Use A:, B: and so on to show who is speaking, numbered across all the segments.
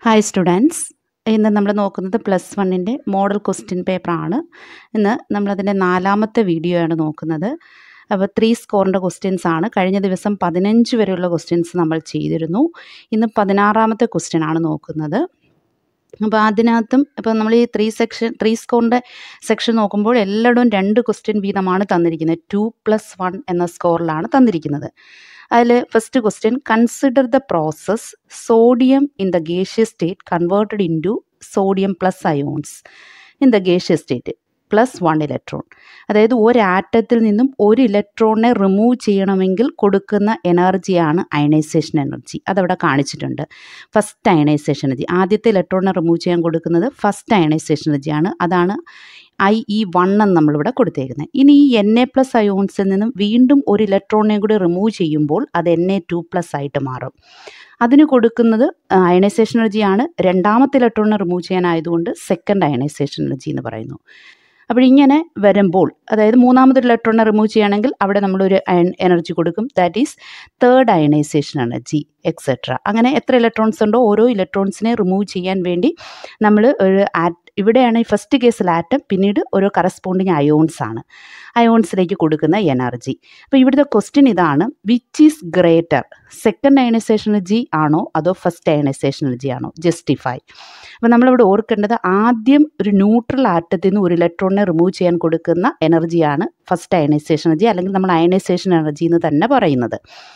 A: hi students ഇന്ന് നമ്മൾ നോക്കുന്നത് പ്ലസ് വണ്ണിൻ്റെ മോഡൽ ക്വസ്റ്റ്യൻ പേപ്പറാണ് ഇന്ന് നമ്മളതിൻ്റെ നാലാമത്തെ വീഡിയോ ആണ് നോക്കുന്നത് അപ്പോൾ ത്രീ സ്കോറിൻ്റെ ക്വസ്റ്റ്യൻസ് ആണ് കഴിഞ്ഞ ദിവസം പതിനഞ്ച് വരെയുള്ള ക്വസ്റ്റ്യൻസ് നമ്മൾ ചെയ്തിരുന്നു ഇന്ന് പതിനാറാമത്തെ ക്വസ്റ്റ്യൻ ആണ് നോക്കുന്നത് അപ്പോൾ അതിനകത്തും ഇപ്പോൾ നമ്മൾ ഈ ത്രീ സെക്ഷൻ ത്രീ സ്കോറിൻ്റെ സെക്ഷൻ നോക്കുമ്പോൾ എല്ലായിടവും രണ്ട് ക്വസ്റ്റ്യൻ വീതമാണ് തന്നിരിക്കുന്നത് ടു പ്ലസ് വൺ എന്ന സ്കോറിലാണ് തന്നിരിക്കുന്നത് അതിൽ first question consider the process sodium in the gaseous state converted into sodium plus ions in the gaseous state plus one electron അതായത് ഒരു ആറ്റത്തിൽ നിന്നും ഒരു ഇലക്ട്രോണിനെ റിമൂവ് ചെയ്യണമെങ്കിൽ കൊടുക്കുന്ന എനർജിയാണ് അയണൈസേഷൻ എനർജി അതവിടെ കാണിച്ചിട്ടുണ്ട് ഫസ്റ്റ് അയണൈസേഷൻ എനർജി ആദ്യത്തെ ഇലക്ട്രോണിനെ റിമൂവ് ചെയ്യാൻ കൊടുക്കുന്നത് ഫസ്റ്റ് അയണൈസേഷൻ എനർജിയാണ് അതാണ് ഐ ഇ വൺ എന്ന് നമ്മളിവിടെ കൊടുത്തേക്കുന്നത് ഇനി ഈ എൻ എ പ്ലസ് അയോൺസിൽ നിന്നും വീണ്ടും ഒരു ഇലക്ട്രോണിനെ കൂടി റിമൂവ് ചെയ്യുമ്പോൾ അത് എൻ എ ടു പ്ലസ് ആയിട്ട് മാറും അതിന് കൊടുക്കുന്നത് അയണൈസേഷൻ എനർജിയാണ് രണ്ടാമത്തെ ഇലക്ട്രോണിനെ റിമൂവ് ചെയ്യാനായതുകൊണ്ട് സെക്കൻഡ് അയണൈസേഷൻ എനർജി എന്ന് പറയുന്നു അപ്പോൾ ഇങ്ങനെ വരുമ്പോൾ അതായത് മൂന്നാമതൊരു ഇലക്ട്രോണിനെ റിമൂവ് ചെയ്യുകയാണെങ്കിൽ അവിടെ നമ്മളൊരു അയൺ എനർജി കൊടുക്കും that is third ionisation energy etcetera അങ്ങനെ എത്ര ഇലക്ട്രോൺസ് ഉണ്ടോ ഓരോ ഇലക്ട്രോൺസിനെ റിമൂവ് ചെയ്യാൻ വേണ്ടി നമ്മൾ ഒരു ആറ്റ് ഇവിടെയാണ് ഈ ഫസ്റ്റ് കേസിൽ ആറ്റം പിന്നീട് ഓരോ കറസ്പോണ്ടിങ് അയോൺസ് ആണ് അയോൺസിലേക്ക് കൊടുക്കുന്ന എനർജി അപ്പോൾ ഇവിടുത്തെ ക്വസ്റ്റ്യൻ ഇതാണ് which is greater second ionisation energy ആണോ അതോ ഫസ്റ്റ് അയണൈസേഷൻ എനർജി ആണോ ജസ്റ്റിഫൈ അപ്പോൾ നമ്മളിവിടെ ഓർക്കേണ്ടത് ആദ്യം ഒരു ന്യൂട്രൽ ആറ്റത്തിൽ നിന്ന് ഒരു ഇലക്ട്രോണിനെ റിമൂവ് ചെയ്യാൻ കൊടുക്കുന്ന എനർജിയാണ് ഫസ്റ്റ് അയണൈസേഷൻ എനർജി അല്ലെങ്കിൽ നമ്മൾ അയണൈസേഷൻ എനർജി എന്ന് തന്നെ പറയുന്നത്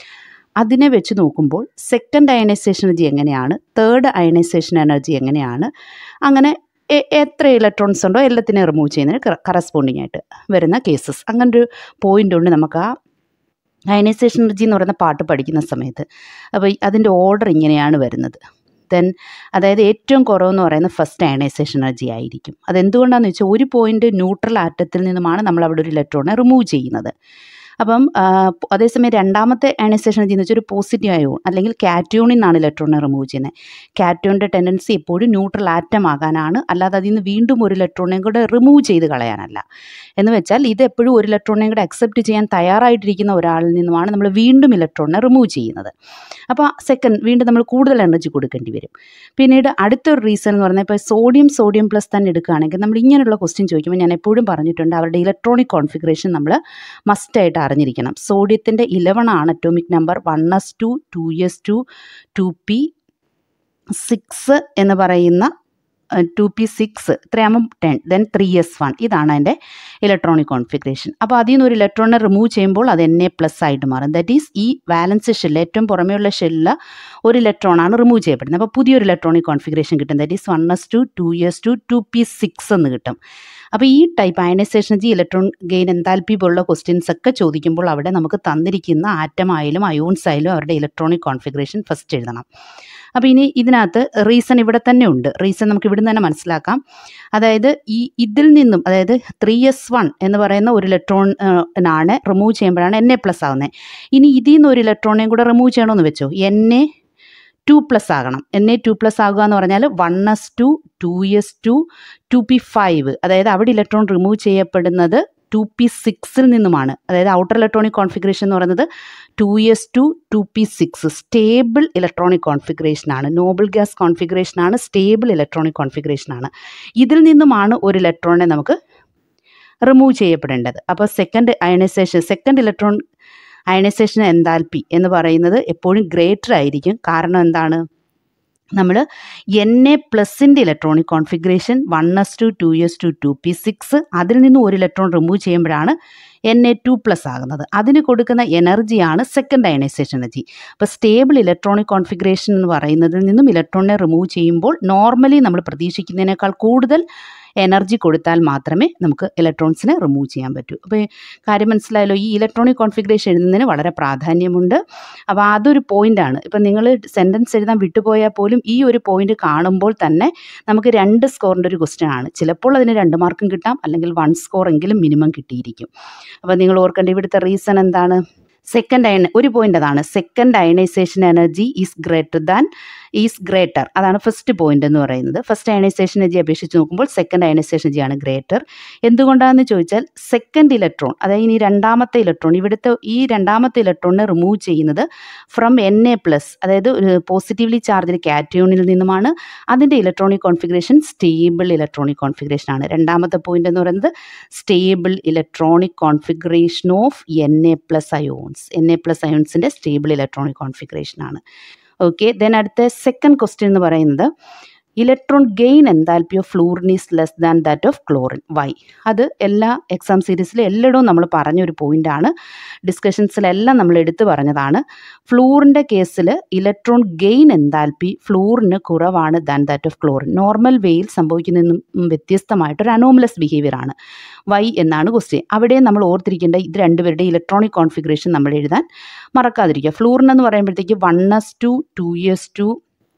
A: അതിനെ വെച്ച് നോക്കുമ്പോൾ സെക്കൻഡ് അയണൈസേഷൻ എനർജി എങ്ങനെയാണ് തേർഡ് അയണൈസേഷൻ എനർജി എങ്ങനെയാണ് അങ്ങനെ എത്ര ഇലക്ട്രോൺസ് ഉണ്ടോ എല്ലാത്തിനെയും റിമൂവ് ചെയ്യുന്നതിന് കറസ്പോണ്ടിങ് ആയിട്ട് വരുന്ന കേസസ് അങ്ങനെ ഒരു പോയിന്റ് ഉണ്ട് നമുക്ക് ആ അയണൈസേഷൻ എനർജി എന്ന് പറയുന്ന പാട്ട് പഠിക്കുന്ന സമയത്ത് അപ്പോൾ അതിൻ്റെ ഓർഡർ ഇങ്ങനെയാണ് വരുന്നത് ദെൻ അതായത് ഏറ്റവും കുറവെന്ന് പറയുന്നത് ഫസ്റ്റ് അയണൈസേഷൻ എനർജി ആയിരിക്കും അതെന്തുകൊണ്ടാണെന്ന് വെച്ചാൽ ഒരു പോയിന്റ് ന്യൂട്രൽ ആറ്റത്തിൽ നിന്നുമാണ് നമ്മൾ അവിടെ ഒരു ഇലക്ട്രോണിനെ റിമൂവ് ചെയ്യുന്നത് അപ്പം അതേസമയം രണ്ടാമത്തെ അയണൈസേഷൻ എനർജി എന്ന് വെച്ചാൽ ഒരു പോസിറ്റീവ് അയോൺ അല്ലെങ്കിൽ കാറ്റോണിൽ നിന്നാണ് ഇലക്ട്രോണിനെ റിമൂവ് ചെയ്യുന്നത് കാറ്റോണിൻ്റെ ടെൻഡൻസി എപ്പോഴും ന്യൂട്രൽ ആറ്റം ആകാനാണ് അല്ലാതെ അതിൽ നിന്ന് വീണ്ടും ഒരു ഇലക്ട്രോണിനെയും കൂടെ റിമൂവ് ചെയ്ത് കളയാനല്ല എന്ന് വെച്ചാൽ ഇത് എപ്പോഴും ഒരു ഇലക്ട്രോണിനെയും കൂടെ അക്സെപ്റ്റ് ചെയ്യാൻ തയ്യാറായിട്ടിരിക്കുന്ന ഒരാളിൽ നിന്നുമാണ് നമ്മൾ വീണ്ടും ഇലക്ട്രോണിനെ റിമൂവ് ചെയ്യുന്നത് അപ്പോൾ സെക്കൻഡ് വീണ്ടും നമ്മൾ കൂടുതൽ എനർജി കൊടുക്കേണ്ടി വരും പിന്നീട് അടുത്തൊരു റീസൺ എന്ന് പറഞ്ഞാൽ ഇപ്പോൾ സോഡിയം സോഡിയം പ്ലസ് തന്നെ എടുക്കുകയാണെങ്കിൽ നമ്മൾ ഇങ്ങനെയുള്ള ക്വസ്റ്റ്യൻ ചോദിക്കുമ്പോൾ ഞാൻ എപ്പോഴും പറഞ്ഞിട്ടുണ്ട് അവരുടെ ഇലക്ട്രോണിക് കോൺഫിഗറേഷൻ നമ്മൾ മസ്റ്റായിട്ട് അറിഞ്ഞിരിക്കണം സോഡിയത്തിൻ്റെ ഇലവൺ ആണ് atomic number one S two two S two two P six എന്ന് പറയുന്ന ടു പി സിക്സ് ഇത്രയാകുമ്പം ten then three S one ഇതാണ് അതിൻ്റെ ഇലക്ട്രോണിക് കോൺഫിഗറേഷൻ അപ്പോൾ അതിൽ നിന്ന് ഒരു ഇലക്ട്രോണിനെ റിമൂവ് ചെയ്യുമ്പോൾ അത് എൻ എ പ്ലസ് ആയിട്ട് മാറും ദറ്റ് ഈസ് ഈ വാലൻസ് ഷെല്ല് ഏറ്റവും പുറമെയുള്ള ഷെല്ലിൽ ഒരു ഇലക്ട്രോണാണ് റിമൂവ് ചെയ്യപ്പെടുന്നത് അപ്പോൾ പുതിയൊരു ഇലക്ട്രോണിക് കോൺഫിഗറേഷൻ കിട്ടും that is one S two two S two two P six എന്ന് കിട്ടും അപ്പോൾ ഈ ടൈപ്പ് അയണൈസേഷൻ ജി ഇലക്ട്രോൺ ഗെയിൻ എൻതാൽപ്പി പോലുള്ള ക്വസ്റ്റ്യൻസ് ഒക്കെ ചോദിക്കുമ്പോൾ അവിടെ നമുക്ക് തന്നിരിക്കുന്ന ആറ്റം ആയാലും അയോൺസ് ആയാലും അവരുടെ ഇലക്ട്രോണിക് കോൺഫിഗറേഷൻ ഫസ്റ്റ് എഴുതണം അപ്പോൾ ഇനി ഇതിനകത്ത് റീസൺ ഇവിടെ തന്നെ ഉണ്ട് റീസൺ നമുക്ക് ഇവിടുന്ന് തന്നെ മനസ്സിലാക്കാം അതായത് ഈ ഇതിൽ നിന്നും അതായത് ത്രീ എസ് വൺ എന്ന് പറയുന്ന ഒരു ഇലക്ട്രോൺ ആണ് റിമൂവ് ചെയ്യുമ്പോഴാണ് എൻ എ പ്ലസ് ആവുന്നത് ഇനി ഇതിൽ നിന്ന് ഒരു ഇലക്ട്രോണിനെയും കൂടെ റിമൂവ് ചെയ്യണമെന്ന് വെച്ചോ എൻ എ ടു പ്ലസ് ആകണം എൻ എ ടു പ്ലസ് ആകുക എന്ന് പറഞ്ഞാൽ one S two two S two two P five അതായത് അവിടെ ഇലക്ട്രോൺ റിമൂവ് ചെയ്യപ്പെടുന്നത് ടു പി സിക്സിൽ നിന്നുമാണ് അതായത് ഔട്ടർ ഇലക്ട്രോണിക് കോൺഫിഗറേഷൻ എന്ന് പറയുന്നത് two S two two P six stable electronic configuration ആണ് നോബിൾ ഗ്യാസ് കോൺഫിഗറേഷൻ ആണ് സ്റ്റേബിൾ ഇലക്ട്രോണിക് കോൺഫിഗറേഷൻ ആണ് ഇതിൽ നിന്നുമാണ് ഒരു ഇലക്ട്രോണിനെ നമുക്ക് റിമൂവ് ചെയ്യപ്പെടേണ്ടത് അപ്പോൾ second ionisation second electron ionisation enthalpy എന്ന് പറയുന്നത് എപ്പോഴും ഗ്രേറ്റർ ആയിരിക്കും കാരണം എന്താണ് നമ്മൾ എൻ എ പ്ലസിൻ്റെ electronic configuration one S two two S two two P six അതിൽ നിന്ന് ഒരു ഇലക്ട്രോൺ റിമൂവ് ചെയ്യുമ്പോഴാണ് എൻ എ ടു പ്ലസ് ആകുന്നത് അതിന് കൊടുക്കുന്ന എനർജിയാണ് സെക്കൻഡ് അയണൈസേഷൻ എനർജി അപ്പോൾ സ്റ്റേബിൾ ഇലക്ട്രോണിക് കോൺഫിഗറേഷൻ എന്ന് പറയുന്നതിൽ നിന്നും ഇലക്ട്രോണിനെ റിമൂവ് ചെയ്യുമ്പോൾ നോർമലി നമ്മൾ പ്രതീക്ഷിക്കുന്നതിനേക്കാൾ കൂടുതൽ എനർജി കൊടുത്താൽ മാത്രമേ നമുക്ക് ഇലക്ട്രോൺസിനെ റിമൂവ് ചെയ്യാൻ പറ്റൂ അപ്പോൾ കാര്യം മനസ്സിലായല്ലോ ഈ ഇലക്ട്രോണിക് കോൺഫിഗറേഷൻ എഴുതുന്നതിന് വളരെ പ്രാധാന്യമുണ്ട് അപ്പോൾ അതൊരു പോയിൻ്റാണ് ഇപ്പം നിങ്ങൾ സെൻറ്റൻസ് എഴുതാൻ വിട്ടുപോയാൽ പോലും ഈ ഒരു പോയിന്റ് കാണുമ്പോൾ തന്നെ നമുക്ക് രണ്ട് സ്കോറിൻ്റെ ഒരു ക്വസ്റ്റ്യൻ ആണ് ചിലപ്പോൾ അതിന് രണ്ട് മാർക്കും കിട്ടാം അല്ലെങ്കിൽ വൺ സ്കോർ എങ്കിലും മിനിമം കിട്ടിയിരിക്കും അപ്പോൾ നിങ്ങൾ ഓർക്കേണ്ട ഇവിടുത്തെ റീസൺ എന്താണ് സെക്കൻഡ് അയൺ ഒരു പോയിന്റ് അതാണ് second ionisation energy is greater than is greater അതാണ് ഫസ്റ്റ് പോയിന്റ് എന്ന് പറയുന്നത് ഫസ്റ്റ് അയണൈസേഷൻ എനർജി അപേക്ഷിച്ച് നോക്കുമ്പോൾ സെക്കൻഡ് അയണൈസേഷൻ എനർജിയാണ് ഗ്രേറ്റർ എന്തുകൊണ്ടാണെന്ന് ചോദിച്ചാൽ സെക്കൻഡ് ഇലക്ട്രോൺ അതായത് ഇനി രണ്ടാമത്തെ ഇലക്ട്രോൺ ഇവിടുത്തെ ഈ രണ്ടാമത്തെ ഇലക്ട്രോണിനെ റിമൂവ് ചെയ്യുന്നത് ഫ്രം എൻ എ പ്ലസ് അതായത് ഒരു പോസിറ്റീവ്ലി ചാർജ്ഡ് കാറ്റയോണിൽ നിന്നുമാണ് അതിൻ്റെ electronic configuration stable electronic configuration ആണ് രണ്ടാമത്തെ പോയിന്റ് എന്ന് പറയുന്നത് stable electronic configuration of N A plus ions N A plus അയോൺസിൻ്റെ സ്റ്റേബിൾ ഇലക്ട്രോണിക് കോൺഫിഗറേഷൻ ആണ് ഓക്കെ ദെൻ അടുത്ത സെക്കൻഡ് ക്വസ്റ്റ്യൻ എന്ന് പറയുന്നത് electron gain enthalpy of fluorine is less than that of chlorine why അത് എല്ലാ exam സീരീസിലും എല്ലായിടവും നമ്മൾ പറഞ്ഞൊരു പോയിൻ്റാണ് ഡിസ്കഷൻസിലെല്ലാം നമ്മൾ എടുത്തു പറഞ്ഞതാണ് ഫ്ലൂറിൻ്റെ കേസിൽ ഇലക്ട്രോൺ ഗെയിൻ എൻതാൽപ്പി ഫ്ലൂറിന് കുറവാണ് than that of chlorine normal വേയിൽ സംഭവിക്കുന്നതിനും വ്യത്യസ്തമായിട്ടൊരു അനോമലസ് ബിഹേവിയർ ആണ് വൈ എന്നാണ് ക്വസ്റ്റ്യൻ അവിടെ നമ്മൾ ഓർത്തിരിക്കേണ്ട ഇത് രണ്ടുപേരുടെ ഇലക്ട്രോണിക് കോൺഫിഗറേഷൻ നമ്മൾ എഴുതാൻ മറക്കാതിരിക്കുക ഫ്ലൂറിൻ എന്ന് പറയുമ്പോഴത്തേക്ക് one S two two S two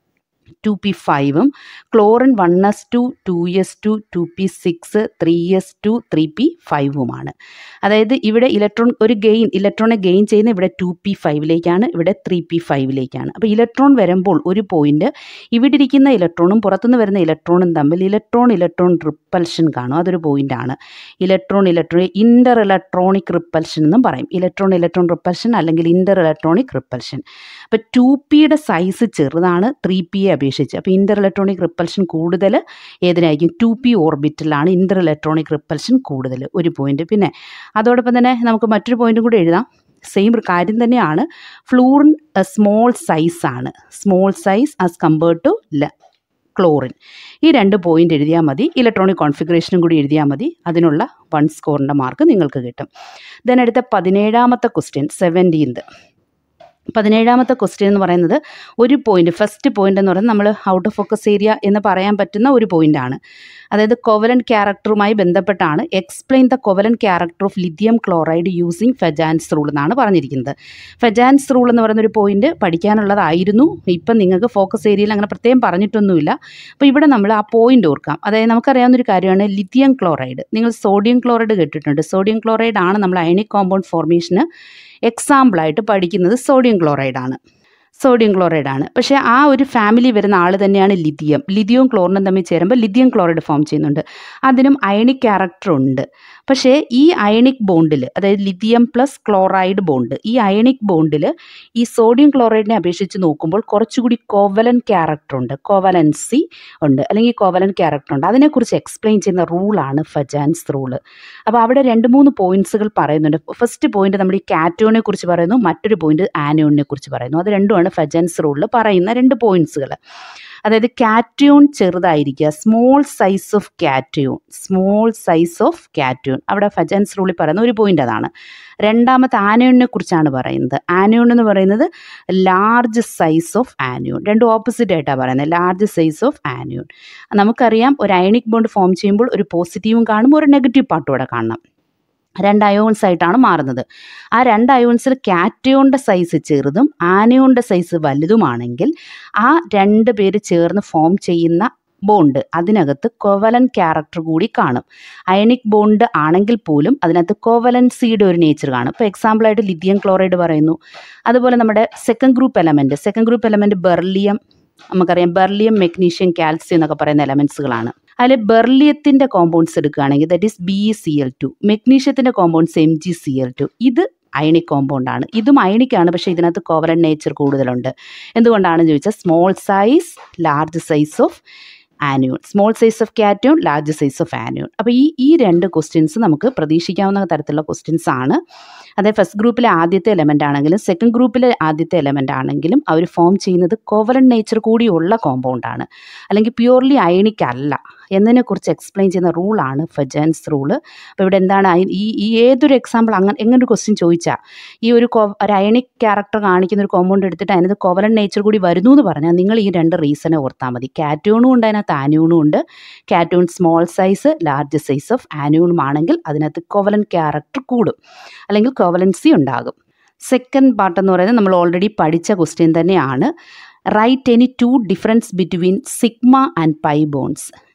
A: two p ഫൈവും chlorine one S two two S two two P six three s two three p ഫൈവുമാണ് അതായത് ഇവിടെ ഇലക്ട്രോൺ ഒരു ഗെയിൻ ഇലക്ട്രോണെ ഗെയിൻ ചെയ്യുന്ന ഇവിടെ ടു പി ഫൈവിലേക്കാണ് ഇവിടെ ത്രീ പി ഫൈവിലേക്കാണ് അപ്പോൾ ഇലക്ട്രോൺ വരുമ്പോൾ ഒരു പോയിന്റ് ഇവിടെ ഇരിക്കുന്ന ഇലക്ട്രോണും പുറത്തുനിന്ന് വരുന്ന ഇലക്ട്രോണും തമ്മിൽ ഇലക്ട്രോൺ ഇലക്ട്രോൺ റിപ്പൽഷൻ കാണും അതൊരു പോയിന്റാണ് electron electron inter electronic repulsion എന്നും പറയും ഇലക്ട്രോൺ ഇലക്ട്രോൺ റിപ്പൽഷൻ അല്ലെങ്കിൽ ഇൻ്റർ ഇലക്ട്രോണിക് റിപ്പൽഷൻ അപ്പോൾ ടു പിയുടെ സൈസ് ചെറുതാണ് ത്രീ പിയെ അപേക്ഷിച്ച് അപ്പോൾ ഇൻ്റർ ഇലക്ട്രോണിക് റിപ്പൽഷൻ കൂടുതൽ ഏതിനായിരിക്കും ടു പി ഓർബിറ്റിലാണ് ഇൻ്റർ ഇലക്ട്രോണിക് റിപ്പൽഷൻ കൂടുതൽ ഒരു പോയിന്റ് പിന്നെ അതോടൊപ്പം തന്നെ നമുക്ക് മറ്റൊരു പോയിന്റും കൂടി എഴുതാം സെയിം കാര്യം തന്നെയാണ് ഫ്ലൂറിൻ സ്മോൾ സൈസ് ആണ് small size as compared to chlorine ഈ രണ്ട് പോയിന്റ് എഴുതിയാൽ മതി ഇലക്ട്രോണിക് കോൺഫിഗറേഷനും കൂടി എഴുതിയാൽ മതി അതിനുള്ള വൺ സ്കോറിൻ്റെ മാർക്ക് നിങ്ങൾക്ക് കിട്ടും ദെൻ അടുത്ത പതിനേഴാമത്തെ ക്വസ്റ്റ്യൻ സെവൻറ്റീൻത് പതിനേഴാമത്തെ ക്വസ്റ്റ്യൻ എന്ന് പറയുന്നത് ഒരു പോയിന്റ് ഫസ്റ്റ് പോയിന്റ് എന്ന് പറയുന്നത് നമ്മൾ ഔട്ട് ഓഫ് ഫോക്കസ് ഏരിയ എന്ന് പറയാൻ പറ്റുന്ന ഒരു പോയിന്റാണ് അതായത് കൊവലൻ ക്യാരക്ടറുമായി ബന്ധപ്പെട്ടാണ് explain the covalent character of lithium chloride using Fajans rule എന്നാണ് പറഞ്ഞിരിക്കുന്നത് ഫെജാൻസ് റൂൾ എന്ന് പറയുന്ന ഒരു പോയിന്റ് പഠിക്കാനുള്ളതായിരുന്നു ഇപ്പം നിങ്ങൾക്ക് ഫോക്കസ് ഏരിയയിൽ അങ്ങനെ പ്രത്യേകം പറഞ്ഞിട്ടൊന്നുമില്ല അപ്പോൾ ഇവിടെ നമ്മൾ ആ പോയിന്റ് ഓർക്കാം അതായത് നമുക്കറിയാവുന്ന ഒരു കാര്യമാണ് ലിഥിയം ക്ലോറൈഡ് നിങ്ങൾ സോഡിയം ക്ലോറൈഡ് കേട്ടിട്ടുണ്ട് സോഡിയം ക്ലോറൈഡ് ആണ് നമ്മൾ അയണിക് കോമ്പൗണ്ട് ഫോർമേഷന് എക്സാമ്പിളായിട്ട് പഠിക്കുന്നത് സോഡിയം ക്ലോറൈഡ് ആണ് സോഡിയം ക്ലോറൈഡ് ആണ് പക്ഷേ ആ ഒരു ഫാമിലി വരുന്ന ആൾ തന്നെയാണ് ലിഥിയം ലിഥിയവും ക്ലോറിനും തമ്മിൽ ചേരുമ്പോൾ ലിഥിയം ക്ലോറൈഡ് ഫോം ചെയ്യുന്നുണ്ട് അതിനും അയണിക് ക്യാരക്ടർ ഉണ്ട് പക്ഷേ ഈ അയണിക് ബോണ്ടിൽ അതായത് ലിഥിയം പ്ലസ് ക്ലോറൈഡ് ബോണ്ട് ഈ അയണിക് ബോണ്ടിൽ ഈ സോഡിയം ക്ലോറൈഡിനെ അപേക്ഷിച്ച് നോക്കുമ്പോൾ കുറച്ചുകൂടി കോവലൻ ക്യാരക്ടർ ഉണ്ട് കോവലൻസി ഉണ്ട് അല്ലെങ്കിൽ കോവലൻ ക്യാരക്ടർ ഉണ്ട് അതിനെക്കുറിച്ച് എക്സ്പ്ലെയിൻ ചെയ്യുന്ന റൂളാണ് ഫജാൻസ് റൂള് അപ്പോൾ അവിടെ രണ്ട് മൂന്ന് പോയിന്റ്സുകൾ പറയുന്നുണ്ട് ഫസ്റ്റ് പോയിന്റ് നമ്മൾ ഈ കാറ്റോണിനെ കുറിച്ച് പറയുന്നു മറ്റൊരു പോയിന്റ് ആനോണിനെ കുറിച്ച് പറയുന്നു അത് രണ്ടുമാണ് ഫജൻസ് റൂളിൽ പറയുന്ന രണ്ട് പോയിന്റ്സുകൾ അതായത് കാറ്റയോൺ ചെറുതായിരിക്കുക small size of cation small size of cation അവിടെ ഫജൻസ് റൂളിൽ പറയുന്ന ഒരു പോയിന്റ് അതാണ് രണ്ടാമത്തെ ആനയോണിനെ കുറിച്ചാണ് പറയുന്നത് ആനയോൺ എന്ന് പറയുന്നത് ലാർജ് സൈസ് ഓഫ് ആനയോൺ രണ്ടും ഓപ്പോസിറ്റ് ആയിട്ടാണ് പറയുന്നത് ലാർജ് സൈസ് ഓഫ് ആനയോൺ നമുക്കറിയാം ഒരു അയണിക് ബോണ്ട് ഫോം ചെയ്യുമ്പോൾ ഒരു പോസിറ്റീവും കാണും ഒരു നെഗറ്റീവ് പാർട്ടും ഇവിടെ കാണണം രണ്ട് അയോൺസ് ആയിട്ടാണ് മാറുന്നത് ആ രണ്ട് അയോൺസിൽ കാറ്റയോണിൻ്റെ സൈസ് ചെറുതും ആനയോണിൻ്റെ സൈസ് വലുതുമാണെങ്കിൽ ആ രണ്ട് പേര് ചേർന്ന് ഫോം ചെയ്യുന്ന ബോണ്ട് അതിനകത്ത് കോവലൻ ക്യാരക്ടർ കൂടി കാണും അയണിക് ബോണ്ട് ആണെങ്കിൽ പോലും അതിനകത്ത് കോവലൻസിയുടെ ഒരു നേച്ചർ കാണും ഇപ്പോൾ എക്സാമ്പിളായിട്ട് ലിഥിയം ക്ലോറൈഡ് പറയുന്നു അതുപോലെ നമ്മുടെ second group element second group element beryllium നമുക്കറിയാം ബെർലിയം മെഗ്നീഷ്യം കാൽസ്യം എന്നൊക്കെ പറയുന്ന എലമെൻസുകളാണ് അതിൽ ബെർലിയത്തിൻ്റെ കോമ്പൗണ്ട്സ് എടുക്കുകയാണെങ്കിൽ that is B C L two മെഗ്നീഷ്യത്തിൻ്റെ compounds M G C L two ഇത് അയണിക് കോമ്പൗണ്ട് ആണ് ഇതും അയണിക്കാണ് പക്ഷേ ഇതിനകത്ത് കോവലൻ നേച്ചർ കൂടുതലുണ്ട് എന്തുകൊണ്ടാണെന്ന് ചോദിച്ചാൽ small size large size of anion small size of cation large size of anion അപ്പോൾ ഈ ഈ രണ്ട് ക്വസ്റ്റ്യൻസ് നമുക്ക് പ്രതീക്ഷിക്കാവുന്ന തരത്തിലുള്ള ക്വസ്റ്റ്യൻസ് ആണ് അതായത് ഫസ്റ്റ് ഗ്രൂപ്പിലെ ആദ്യത്തെ എലമെൻ്റ് ആണെങ്കിലും സെക്കൻഡ് ഗ്രൂപ്പിലെ ആദ്യത്തെ എലമെൻ്റ് ആണെങ്കിലും അവർ ഫോം ചെയ്യുന്നത് കോവലൻ നേച്ചർ കൂടിയുള്ള കോമ്പൗണ്ടാണ് അല്ലെങ്കിൽ പ്യൂർലി അയണിക് അല്ല എന്നതിനെക്കുറിച്ച് എക്സ്പ്ലെയിൻ ചെയ്യുന്ന റൂളാണ് ഫജൻസ് റൂള് അപ്പോൾ ഇവിടെ എന്താണ് ഈ ഈ ഏതൊരു എക്സാമ്പിൾ അങ്ങനെ എങ്ങനെ ഒരു ക്വസ്റ്റ്യൻ ചോദിച്ചാൽ ഈ ഒരു കോ ഒരു അയണിക് ക്യാരക്ടർ കാണിക്കുന്ന ഒരു കോമ്പൗണ്ട് എടുത്തിട്ട് അതിനകത്ത് കോവലൻ നേച്ചർ കൂടി വരുന്നു എന്ന് പറഞ്ഞാൽ നിങ്ങൾ ഈ രണ്ട് റീസണെ ഓർത്താൽ മതി കാറ്റോണും ഉണ്ട് അതിനകത്ത് ആനൂണും ഉണ്ട് cation small size large size of ആനൂണും ആണെങ്കിൽ അതിനകത്ത് കോവലൻ ക്യാരക്ടർ കൂടും അല്ലെങ്കിൽ കോവലൻസി ഉണ്ടാകും സെക്കൻഡ് പാർട്ട് എന്ന് പറയുന്നത് നമ്മൾ ഓൾറെഡി പഠിച്ച ക്വസ്റ്റ്യൻ തന്നെയാണ് right any two difference between sigma and pi bonds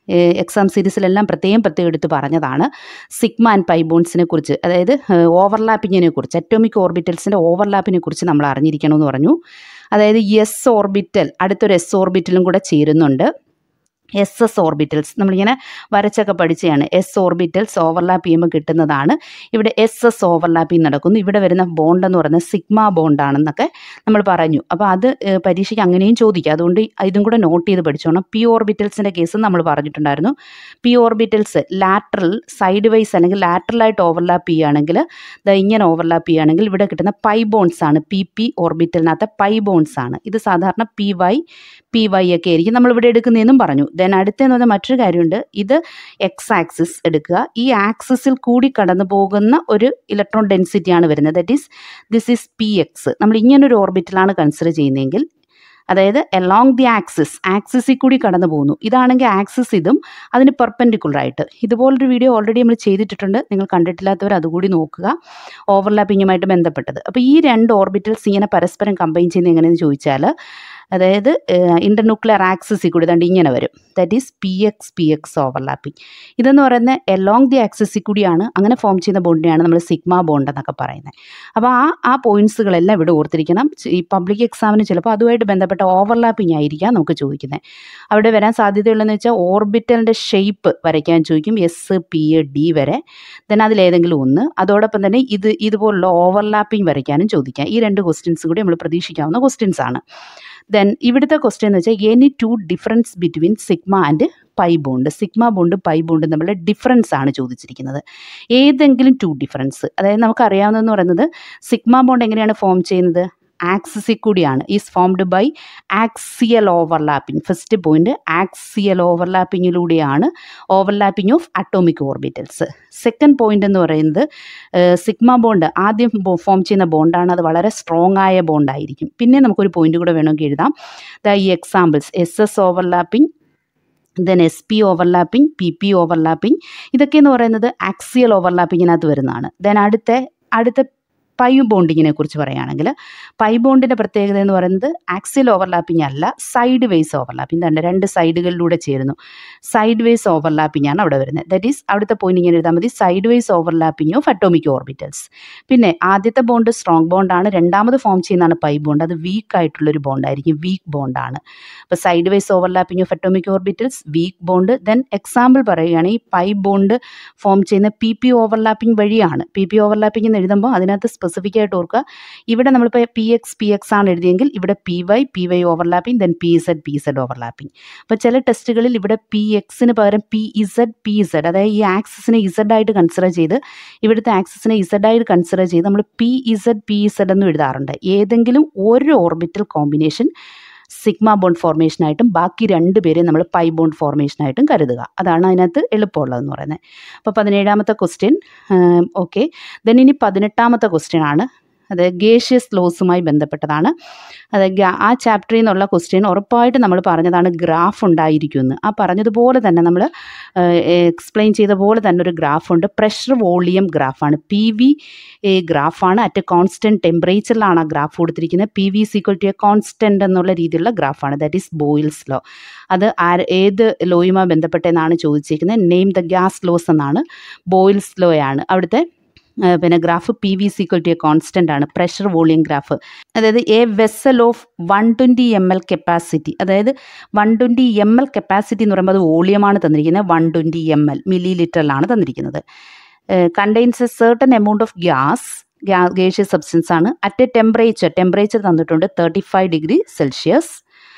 A: exam സീരീസിലെല്ലാം പ്രത്യേകം പ്രത്യേകം എടുത്ത് പറഞ്ഞതാണ് സിഗ്മ ആൻഡ് പൈ ബോൺസിനെ കുറിച്ച് അതായത് ഓവർലാപ്പിങ്ങിനെ കുറിച്ച് അറ്റോമിക് ഓർബിറ്റൽസിൻ്റെ ഓവർലാപ്പിനെ കുറിച്ച് നമ്മൾ അറിഞ്ഞിരിക്കണമെന്ന് പറഞ്ഞു അതായത് എസ് ഓർബിറ്റൽ അടുത്തൊരു എസ് ഓർബിറ്റലും കൂടെ ചേരുന്നുണ്ട് എസ് എസ് ഓർബിറ്റൽസ് നമ്മളിങ്ങനെ വരച്ചൊക്കെ പഠിച്ചതാണ് എസ് ഓർബിറ്റൽസ് ഓവർലാപ്പ് ചെയ്യുമ്പോൾ കിട്ടുന്നതാണ് ഇവിടെ എസ് എസ് ഓവർലാപ്പിംഗ് നടക്കുന്നു ഇവിടെ വരുന്ന ബോണ്ട് എന്ന് പറയുന്നത് സിഗ്മ ബോണ്ടാണെന്നൊക്കെ നമ്മൾ പറഞ്ഞു അപ്പോൾ അത് ഏഹ്, പരീക്ഷയ്ക്ക് അങ്ങനെയും ചോദിക്കാം അതുകൊണ്ട് ഇതും കൂടെ നോട്ട് ചെയ്ത് പഠിച്ചോണം പി ഓർബിറ്റൽസിൻ്റെ കേസ് നമ്മൾ പറഞ്ഞിട്ടുണ്ടായിരുന്നു p orbitals lateral sidewise അല്ലെങ്കിൽ ലാറ്ററലായിട്ട് ഓവർലാപ്പ് ചെയ്യുകയാണെങ്കിൽ ദാ ഇങ്ങനെ ഓവർലാപ്പ് ചെയ്യുകയാണെങ്കിൽ ഇവിടെ കിട്ടുന്ന പൈ ബോൺസ് ആണ് പി പി ഓർബിറ്റലിനകത്തെ പൈ ബോൺസ് ആണ് ഇത് സാധാരണ പി വൈ പി വൈ ഒക്കെ ആയിരിക്കും നമ്മളിവിടെ എടുക്കുന്നതെന്നും പറഞ്ഞു ദെൻ അടുത്തെന്ന് പറഞ്ഞാൽ മറ്റൊരു കാര്യമുണ്ട് ഇത് എക്സ് ആക്സിസ് എടുക്കുക ഈ ആക്സിസിൽ കൂടി കടന്നു പോകുന്ന ഒരു ഇലക്ട്രോൺ ഡെൻസിറ്റിയാണ് വരുന്നത് that is this is p x നമ്മൾ ഇങ്ങനൊരു ഓർബിറ്റലാണ് കൺസിഡർ ചെയ്യുന്നതെങ്കിൽ അതായത് എലോങ് ദി ആക്സിസ് ആക്സിസിൽ കൂടി കടന്നു പോകുന്നു ഇതാണെങ്കിൽ ആക്സിസ് ഇതും അതിന് പെർപെൻഡിക്കുലർ ആയിട്ട് ഇതുപോലൊരു വീഡിയോ ഓൾറെഡി നമ്മൾ ചെയ്തിട്ടുണ്ട് നിങ്ങൾ കണ്ടിട്ടില്ലാത്തവർ അതുകൂടി നോക്കുക ഓവർലാപ്പിങ്ങുമായിട്ട് ബന്ധപ്പെട്ടത് അപ്പോൾ ഈ രണ്ട് ഓർബിറ്റൽസ് ഇങ്ങനെ പരസ്പരം കമ്പൈൻ ചെയ്യുന്നത് എങ്ങനെയെന്ന് ചോദിച്ചാൽ അതായത് ഇൻ്റർന്യൂക്ലിയർ ആക്സിസിൽ കൂടി ദണ്ട് ഇങ്ങനെ വരും that is p x p x overlapping ഇതെന്ന് പറയുന്നത് എലോങ് ദി ആക്സിസിൽ കൂടിയാണ് അങ്ങനെ ഫോം ചെയ്യുന്ന ബോണ്ടിനെയാണ് നമ്മൾ സിഗ്മ ബോണ്ട് എന്നൊക്കെ പറയുന്നത് അപ്പോൾ ആ ആ പോയിന്റ്സുകളെല്ലാം ഇവിടെ ഓർത്തിരിക്കണം ഈ പബ്ലിക് എക്സാമിന് ചിലപ്പോൾ അതുമായിട്ട് ബന്ധപ്പെട്ട ഓവർലാപ്പിംഗ് ആയിരിക്കാം നമുക്ക് ചോദിക്കുന്നത് അവിടെ വരാൻ സാധ്യതയുള്ളതെന്ന് വെച്ചാൽ ഓർബിറ്റലിൻ്റെ ഷേപ്പ് വരയ്ക്കാൻ ചോദിക്കും എസ് പി ഡി വരെ ദെൻ അതിലേതെങ്കിലും ഒന്ന് അതോടൊപ്പം തന്നെ ഇത് ഇതുപോലുള്ള ഓവർലാപ്പിംഗ് വരയ്ക്കാനും ചോദിക്കാം ഈ രണ്ട് ക്വസ്റ്റ്യൻസ് കൂടി നമ്മൾ പ്രതീക്ഷിക്കാവുന്ന ക്വസ്റ്റ്യൻസ് ആണ് ദെൻ ഇവിടുത്തെ ക്വസ്റ്റ്യൻ എന്ന് വെച്ചാൽ any two difference between sigma and pi bond sigma bond pi bond തമ്മിലുള്ള ഡിഫറൻസ് ആണ് ചോദിച്ചിരിക്കുന്നത് ഏതെങ്കിലും ടു ഡിഫറൻസ് അതായത് നമുക്കറിയാവുന്നതെന്ന് പറയുന്നത് സിഗ്മ ബോണ്ട് എങ്ങനെയാണ് ഫോം ചെയ്യുന്നത് ആക്സിസിൽ കൂടിയാണ് is formed by axial overlapping first point axial ഓവർലാപ്പിങ്ങിലൂടെയാണ് overlapping of atomic orbitals second point എന്ന് പറയുന്നത് സിഗ്മ ബോണ്ട് ആദ്യം ഫോം ചെയ്യുന്ന ബോണ്ടാണ് അത് വളരെ സ്ട്രോങ് ആയ ബോണ്ടായിരിക്കും പിന്നെ നമുക്കൊരു പോയിന്റ് കൂടെ വേണമെങ്കിൽ എഴുതാം ദ ഈ examples s s overlapping then s p overlapping p p overlapping ഇതൊക്കെ എന്ന് പറയുന്നത് ആക്സിയൽ ഓവർലാപ്പിങ്ങിനകത്ത് വരുന്നതാണ് ദെൻ അടുത്ത അടുത്ത പൈ ബോണ്ടിങ്ങിനെ കുറിച്ച് പറയുകയാണെങ്കിൽ പൈ ബോണ്ടിൻ്റെ പ്രത്യേകത എന്ന് പറയുന്നത് ആക്സിയൽ ഓവർലാപ്പിംഗ് അല്ല സൈഡ് വേസ് ഓവർലാപ്പിംഗ് രണ്ട് രണ്ട് സൈഡുകളിലൂടെ ചേരുന്നു സൈഡ് വേസ് ഓവർലാപ്പിംഗ് ആണ് അവിടെ വരുന്നത് ദറ്റ് ഈസ് അവിടുത്തെ പോയിന്റ് ഇങ്ങനെ എഴുതാൽ മതി sideways overlapping of atomic orbitals പിന്നെ ആദ്യത്തെ ബോണ്ട് സ്ട്രോങ് ബോണ്ടാണ് രണ്ടാമത് ഫോം ചെയ്യുന്നതാണ് പൈ ബോണ്ട് അത് വീക്ക് ആയിട്ടുള്ളൊരു ബോണ്ടായിരിക്കും വീക്ക് ബോണ്ടാണ് അപ്പോൾ sideways overlapping of atomic orbitals weak bond then example പറയുകയാണെങ്കിൽ പൈ ബോണ്ട് ഫോം ചെയ്യുന്ന പി പി ഓവർലാപ്പിംഗ് വഴിയാണ് പി പി ഓവർലാപ്പിംഗ് എന്ന് എഴുതുമ്പോൾ അതിനകത്ത് സ്പെസിഫിക് ആയിട്ട് ഓർക്കുക ഇവിടെ നമ്മളിപ്പോൾ പി എക്സ് പി എക്സ് ആണ് എഴുതിയെങ്കിൽ ഇവിടെ p y p y overlapping then p z p z overlapping അപ്പോൾ ചില ടെസ്റ്റുകളിൽ ഇവിടെ പി എക്സിന് പകരം പി ഇസഡ് പി ഇസഡ് അതായത് ഈ ആക്സിസിനെ ഇസഡ് ആയിട്ട് കൺസിഡർ ചെയ്ത് ഇവിടുത്തെ ആക്സിസിനെ ഇസഡ് ആയിട്ട് കൺസിഡർ ചെയ്ത് നമ്മൾ പി ഇസഡ് പി ഇസഡ് എന്നും എഴുതാറുണ്ട് ഏതെങ്കിലും ഒരു ഓർബിറ്റൽ കോമ്പിനേഷൻ സിഗ്മ ബോണ്ട് ഫോർമേഷനായിട്ടും ബാക്കി രണ്ട് പേരെ നമ്മൾ പൈ ബോണ്ട് ഫോർമേഷനായിട്ടും കരുതുക അതാണ് അതിനകത്ത് എളുപ്പമുള്ളതെന്ന് പറയുന്നത് അപ്പോൾ പതിനേഴാമത്തെ ക്വസ്റ്റ്യൻ ഓക്കെ ദെൻ ഇനി പതിനെട്ടാമത്തെ ക്വസ്റ്റ്യൻ ആണ് അത് ഗേഷ്യസ് ലോസുമായി ബന്ധപ്പെട്ടതാണ് അത് ഗ- ആ ചാപ്റ്ററിൽ നിന്നുള്ള ക്വസ്റ്റ്യൻ ഉറപ്പായിട്ട് നമ്മൾ പറഞ്ഞതാണ് ഗ്രാഫ് ഉണ്ടായിരിക്കുമെന്ന് ആ പറഞ്ഞതുപോലെ തന്നെ നമ്മൾ എക്സ്പ്ലെയിൻ ചെയ്ത പോലെ തന്നെ ഒരു ഗ്രാഫുണ്ട് പ്രഷർ വോളിയം ഗ്രാഫാണ് പി വി ഗ്രാഫാണ് അറ്റ് കോൺസ്റ്റൻറ്റ് ടെമ്പറേച്ചറിലാണ് ആ ഗ്രാഫ് കൊടുത്തിരിക്കുന്നത് P V is equal to a constant എന്നുള്ള രീതിയിലുള്ള ഗ്രാഫാണ് ദാറ്റ് ഈസ് ബോയിൽസ് ലോ അത് ആര് ഏത് ലോയുമായി ബന്ധപ്പെട്ടെന്നാണ് ചോദിച്ചിരിക്കുന്നത് നെയിം ദ ഗ്യാസ് ലോസ് എന്നാണ് ബോയിൽസ് ലോയാണ് അവിടുത്തെ ആ, പിന്നെ graph P V is equal to a constant ആണ് പ്രഷർ വോളിയം ഗ്രാഫ് അതായത് a vessel of one twenty M L capacity അതായത് one twenty M L capacity എന്ന് പറയുമ്പോൾ അത് വോളിയമാണ് തന്നിരിക്കുന്നത് one twenty M L milli ലിറ്ററിലാണ് തന്നിരിക്കുന്നത് contains a certain amount of gas gaseous substance ആണ് അറ്റ് എ ടെമ്പറേച്ചർ ടെമ്പറേച്ചർ തന്നിട്ടുണ്ട് thirty five degree Celsius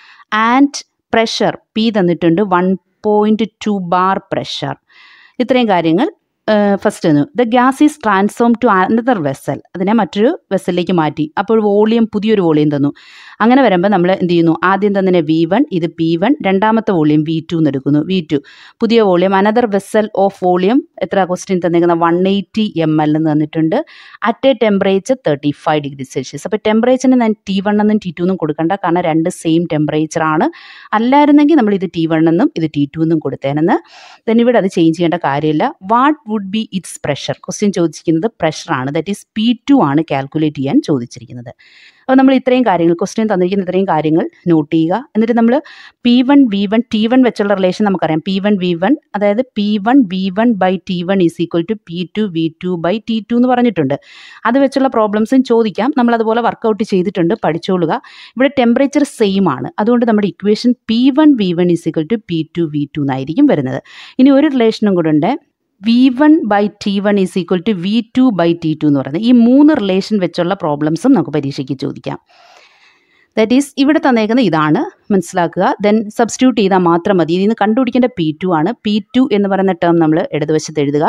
A: and pressure P തന്നിട്ടുണ്ട് one point two bar pressure ഇത്രയും കാര്യങ്ങൾ ഫസ്റ്റ് ഒന്ന് the gas is transform to another vessel അതിനെ മറ്റൊരു വെസലിലേക്ക് മാറ്റി അപ്പോൾ വോളിയം പുതിയൊരു വോളിയം തന്നു അങ്ങനെ വരുമ്പോൾ നമ്മൾ എന്ത് ചെയ്യുന്നു ആദ്യം തന്നെ വി വൺ ഇത് പി വൺ രണ്ടാമത്തെ വോളിയം വി ടു എന്ന് എടുക്കുന്നു വി ടു പുതിയ volume another vessel of volume എത്ര ക്വസ്റ്റ്യൻ തന്നിരിക്കുന്ന വൺ എയ്റ്റി എം എൽ എന്ന് തന്നിട്ടുണ്ട് at a temperature thirty five degree Celsius അപ്പോൾ ടെമ്പറേച്ചറിന് ഞാൻ ടി വൺ എന്നും ടി ടു എന്നും കൊടുക്കണ്ട കാരണം രണ്ട് സെയിം ടെമ്പറേച്ചർ ആണ് അല്ലായിരുന്നെങ്കിൽ നമ്മൾ ഇത് ടി വൺ എന്നും ഇത് ടി ടു എന്നും കൊടുത്തേനെന്ന് then ഇവിടെ അത് ചേഞ്ച് ചെയ്യേണ്ട കാര്യമില്ല what would be its pressure question ചോദിച്ചിരിക്കുന്നത് പ്രഷറാണ് ദാറ്റ് ഈസ് പി ടു ആണ് കാൽക്കുലേറ്റ് ചെയ്യാൻ ചോദിച്ചിരിക്കുന്നത് അപ്പോൾ നമ്മൾ ഇത്രയും കാര്യങ്ങൾ ക്വസ്റ്റ്യൻ തന്നിരിക്കുന്ന ഇത്രയും കാര്യങ്ങൾ നോട്ട് ചെയ്യുക എന്നിട്ട് നമ്മൾ P one V one T one വെച്ചുള്ള റിലേഷൻ നമുക്കറിയാം പി വൺ വി വൺ അതായത് P one V one by T one is equal to P two V two by T two എന്ന് പറഞ്ഞിട്ടുണ്ട് അത് വെച്ചുള്ള പ്രോബ്ലംസും ചോദിക്കാം നമ്മൾ അതുപോലെ വർക്കൗട്ട് ചെയ്തിട്ടുണ്ട് പഠിച്ചോളുക ഇവിടെ ടെമ്പറേച്ചർ സെയിം ആണ് അതുകൊണ്ട് നമ്മുടെ equation P one V one is equal to P two V two എന്നായിരിക്കും വരുന്നത് ഇനി ഒരു റിലേഷനും കൂടെ ഉണ്ട് V one by T one is equal to V two by T two എന്ന് പറയുന്നത് ഈ മൂന്ന് റിലേഷൻ വെച്ചുള്ള പ്രോബ്ലംസും നമുക്ക് പരീക്ഷയ്ക്ക് ചോദിക്കാം ദാറ്റ് ഈസ് ഇവിടെ തന്നേക്കുന്ന ഇതാണ് മനസ്സിലാക്കുക ദെൻ സബ്സ്റ്റിറ്റ്യൂട്ട് ചെയ്താൽ മാത്രം മതി ഇതിൽ നിന്ന് കണ്ടുപിടിക്കേണ്ട പി ടു ആണ് പി ടു എന്ന് പറയുന്ന ടേം നമ്മൾ ഇടതുവശത്ത് എഴുതുക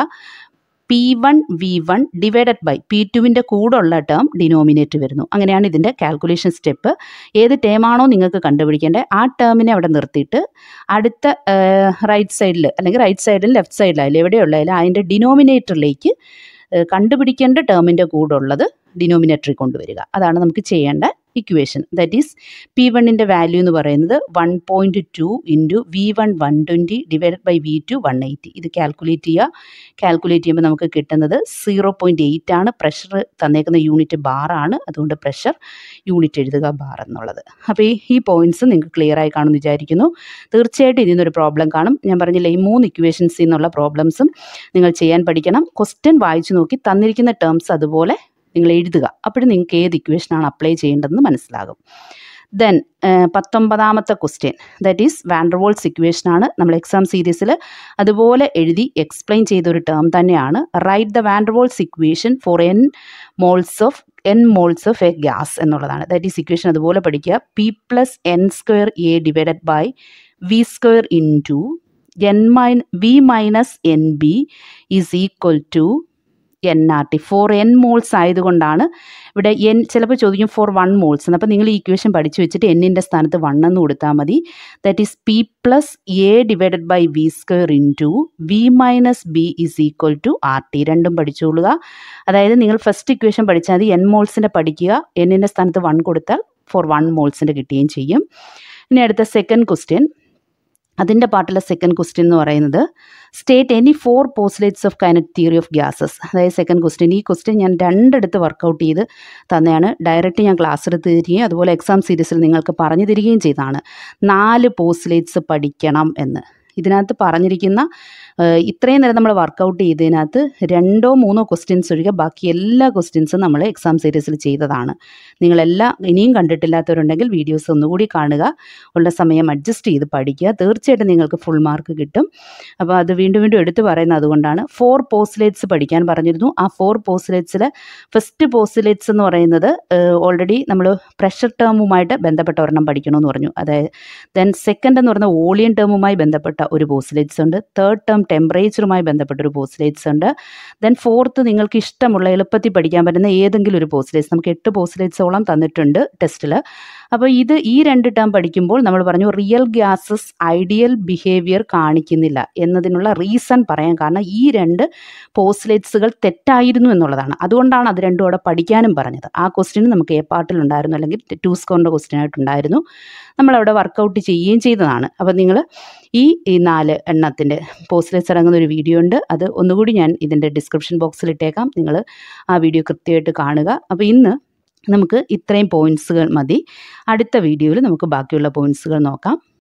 A: P one V one divided by P ടുവിൻ്റെ കൂടെയുള്ള ടേം ഡിനോമിനേറ്റ് വരുന്നു അങ്ങനെയാണ് ഇതിൻ്റെ കാൽക്കുലേഷൻ സ്റ്റെപ്പ് ഏത് ടേമാണോ നിങ്ങൾക്ക് കണ്ടുപിടിക്കേണ്ടത് ആ ടേമിനെ അവിടെ നിർത്തിയിട്ട് അടുത്ത റൈറ്റ് സൈഡിൽ അല്ലെങ്കിൽ റൈറ്റ് സൈഡിൽ ലെഫ്റ്റ് സൈഡിലായാലും എവിടെയുള്ളതിലും അതിൻ്റെ ഡിനോമിനേറ്ററിലേക്ക് കണ്ടുപിടിക്കേണ്ട ടേമിൻ്റെ കൂടെ ഉള്ളത് ഡിനോമിനേറ്ററിൽ കൊണ്ടുവരിക അതാണ് നമുക്ക് ചെയ്യേണ്ട ഇക്വേഷൻ ദാറ്റ് ഈസ് പി വണ്ണിൻ്റെ വാല്യൂ എന്ന് പറയുന്നത് one point two into V one one twenty divided by V two one eighty ഇത് കാൽക്കുലേറ്റ് ചെയ്യുക കാൽക്കുലേറ്റ് ചെയ്യുമ്പോൾ നമുക്ക് കിട്ടുന്നത് സീറോ പോയിൻറ്റ് എയ്റ്റ് ആണ് പ്രഷർ തന്നേക്കുന്ന യൂണിറ്റ് ബാറാണ് അതുകൊണ്ട് പ്രഷർ യൂണിറ്റ് എഴുതുക ബാർ എന്നുള്ളത് അപ്പോൾ ഈ ഈ പോയിൻറ്റ്സ് നിങ്ങൾക്ക് ക്ലിയർ ആയി കാണുമെന്ന് വിചാരിക്കുന്നു തീർച്ചയായിട്ടും ഇതിൽ നിന്നൊരു പ്രോബ്ലം കാണും ഞാൻ പറഞ്ഞില്ല ഈ മൂന്ന് ഇക്വേഷൻസിൽ നിന്നുള്ള പ്രോബ്ലംസും നിങ്ങൾ ചെയ്യാൻ പഠിക്കണം ക്വസ്റ്റ്യൻ വായിച്ചു നോക്കി തന്നിരിക്കുന്ന ടേംസ് അതുപോലെ നിങ്ങൾ എഴുതുക അപ്പോഴും നിങ്ങൾക്ക് ഏത് ഇക്വേഷനാണ് അപ്ലൈ ചെയ്യേണ്ടതെന്ന് മനസ്സിലാകും ദെൻ പത്തൊമ്പതാമത്തെ ക്വസ്റ്റ്യൻ ദാറ്റ് ഈസ് വാൻഡർവോൾസ് ഇക്വേഷനാണ് നമ്മൾ എക്സാം സീരീസിൽ അതുപോലെ എഴുതി എക്സ്പ്ലെയിൻ ചെയ്ത ഒരു ടേം തന്നെയാണ് right the van der Waals equation for n moles of n moles of a gas എന്നുള്ളതാണ് ദാറ്റ് ഈസ് ഇക്വേഷൻ അതുപോലെ പഠിക്കുക P plus n square a divided by V square into n mine V minus n b is equal to n R T for n moles ആയതുകൊണ്ടാണ് ഇവിടെ N ചിലപ്പോൾ ചോദിക്കും four one moles എന്ന് അപ്പോൾ നിങ്ങൾ ഈ ഇക്വേഷൻ പഠിച്ചു വെച്ചിട്ട് എന്നിൻ്റെ സ്ഥാനത്ത് വൺ എന്ന് കൊടുത്താൽ മതി that is P plus a divided by V square into V minus b is equal to R T രണ്ടും പഠിച്ചോളുക അതായത് നിങ്ങൾ ഫസ്റ്റ് ഇക്വേഷൻ പഠിച്ചാൽ മതി എൻ മോൾസിൻ്റെ പഠിക്കുക എന്നിൻ്റെ സ്ഥാനത്ത് വൺ കൊടുത്താൽ ഫോർ വൺ മോൾസിൻ്റെ കിട്ടുകയും ചെയ്യും ഇനി അടുത്ത സെക്കൻഡ് ക്വസ്റ്റ്യൻ അതിൻ്റെ പാട്ടിലെ സെക്കൻഡ് ക്വസ്റ്റ്യൻ എന്ന് പറയുന്നത് state any four postulates of kinetic theory of gases അതായത് സെക്കൻഡ് ക്വസ്റ്റ്യൻ ഈ ക്വസ്റ്റ്യൻ ഞാൻ രണ്ടിടത്ത് വർക്കൗട്ട് ചെയ്ത് തന്നെയാണ് ഡയറക്റ്റ് ഞാൻ ക്ലാസ് എടുത്ത് തരികയും അതുപോലെ എക്സാം സീരീസിൽ നിങ്ങൾക്ക് പറഞ്ഞു തരികയും ചെയ്തതാണ് നാല് പോസ്റ്റുലേറ്റ്സ് പഠിക്കണം എന്ന് ഇതിനകത്ത് പറഞ്ഞിരിക്കുന്ന ഇത്രയും നേരം നമ്മൾ വർക്കൗട്ട് ചെയ്തതിനകത്ത് രണ്ടോ മൂന്നോ ക്വസ്റ്റ്യൻസ് ഒഴികെ ബാക്കി എല്ലാ ക്വസ്റ്റ്യൻസും നമ്മൾ എക്സാം സീരീസിൽ ചെയ്തതാണ് നിങ്ങളെല്ലാം ഇനിയും കണ്ടിട്ടില്ലാത്തവരുണ്ടെങ്കിൽ വീഡിയോസ് ഒന്നുകൂടി കാണുക ഉള്ള സമയം അഡ്ജസ്റ്റ് ചെയ്ത് പഠിക്കുക തീർച്ചയായിട്ടും നിങ്ങൾക്ക് ഫുൾ മാർക്ക് കിട്ടും അപ്പോൾ അത് വീണ്ടും വീണ്ടും എടുത്തു പറയുന്നത് അതുകൊണ്ടാണ് ഫോർ പോസ്റ്റുലേറ്റ്സ് പഠിക്കാൻ പറഞ്ഞിരുന്നു ആ ഫോർ പോസ്റ്റുലേറ്റ്സിൽ ഫസ്റ്റ് പോസ്റ്റുലേറ്റ്സ് എന്ന് പറയുന്നത് ഓൾറെഡി നമ്മൾ പ്രഷർ ടേമുമായിട്ട് ബന്ധപ്പെട്ട ഒരെണ്ണം പഠിക്കണമെന്ന് പറഞ്ഞു അതായത് ദെൻ സെക്കൻഡ് എന്ന് പറയുന്നത് വോളിയം ടേമുമായി ബന്ധപ്പെട്ട ഒരു പോസ്റ്റുലേറ്റ്സ് ഉണ്ട് തേർഡ് ടേം ടെമ്പറേച്ചറുമായി ബന്ധപ്പെട്ട ഒരു പോസ്റ്റുലേറ്റ്സ് ഉണ്ട് ദെൻ ഫോർത്ത് നിങ്ങൾക്ക് ഇഷ്ടമുള്ള എളുപ്പത്തിൽ പഠിക്കാൻ പറ്റുന്ന ഏതെങ്കിലും ഒരു പോസ്റ്റുലേറ്റ്സ് നമുക്ക് എട്ട് പോസ്റ്റുലേറ്റ്സോളം തന്നിട്ടുണ്ട് ടെസ്റ്റിൽ അപ്പോൾ ഇത് ഈ രണ്ട് ടേം പഠിക്കുമ്പോൾ നമ്മൾ പറഞ്ഞു റിയൽ ഗ്യാസസ് ഐഡിയൽ ബിഹേവിയർ കാണിക്കുന്നില്ല എന്നതിനുള്ള റീസൺ പറയാൻ കാരണം ഈ രണ്ട് പോസ്റ്റുലേറ്റ്സുകൾ തെറ്റായിരുന്നു എന്നുള്ളതാണ് അതുകൊണ്ടാണ് അത് രണ്ടും അവിടെ പഠിക്കാനും പറഞ്ഞത് ആ ക്വസ്റ്റ്യൻ നമുക്ക് എ പാർട്ടിലുണ്ടായിരുന്നു അല്ലെങ്കിൽ ടു സ്കോറിൻ്റെ ക്വസ്റ്റ്യൻ ആയിട്ടുണ്ടായിരുന്നു നമ്മളവിടെ വർക്കൗട്ട് ചെയ്യുകയും ചെയ്തതാണ് അപ്പോൾ നിങ്ങൾ ഈ ഈ നാല് എണ്ണത്തിൻ്റെ പോസ്റ്റിലേറ്റ്സ് അടങ്ങുന്ന ഒരു വീഡിയോ ഉണ്ട് അത് ഒന്നുകൂടി ഞാൻ ഇതിൻ്റെ ഡിസ്ക്രിപ്ഷൻ ബോക്സിൽ ഇട്ടേക്കാം നിങ്ങൾ ആ വീഡിയോ കൃത്യമായിട്ട് കാണുക അപ്പോൾ ഇന്ന് നമുക്ക് ഇത്രയും പോയിൻറ്റ്സുകൾ മതി അടുത്ത വീഡിയോയിൽ നമുക്ക് ബാക്കിയുള്ള പോയിൻറ്റ്സുകൾ നോക്കാം